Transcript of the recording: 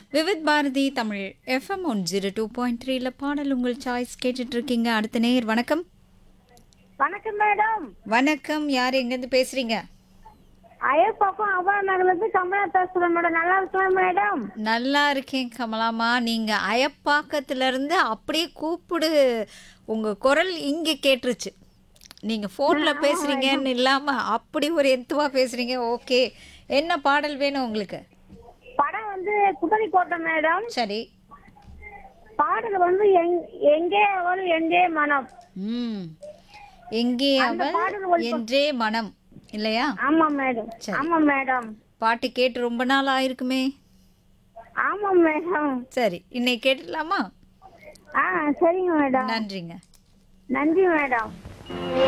Vividh Bharati Tamil FM one zero two point த்ரீல பாடல் உங்கள் சாய்ஸ் கேட்டுட்டு இருக்கீங்க அடுத்த நேர் வணக்கம் வணக்கம் மேடம் வணக்கம் யார் எங்கேருந்து பேசுறீங்க ஐயப்பாக்கம் அவா நகர்ல இருந்து கமலா பேசுறேன் மேடம் நல்லா இருக்கலாம் மேடம் நல்லா இருக்கேன் கமலாமா நீங்க அயப்பாக்கத்துல இருந்து அப்படியே கூப்பிடு உங்க குரல் இங்க கேட்டுருச்சு நீங்க போன்ல பேசுறீங்கன்னு இல்லாம அப்படி ஒரு எத்துவா பேசுறீங்க ஓகே என்ன பாடல் வேணும் உங்களுக்கு படம் வந்து குமரி கோட்டை மேடம் சரி பாடல் வந்து எங்- எங்கே அவள் எங்கே மனம் ம் எங்கே அவள் பாடல் என்றே மனம் இல்லையா ஆமா மேடம் சரி. ஆமா மேடம் பாட்டு கேட்டு ரொம்ப நாள் ஆயிருக்குமே ஆமா மேடம் சரி இன்னைக்கு கேட்டுடலாமா ஆ சரிங்க மேடம் நன்றிங்க நன்றி மேடம்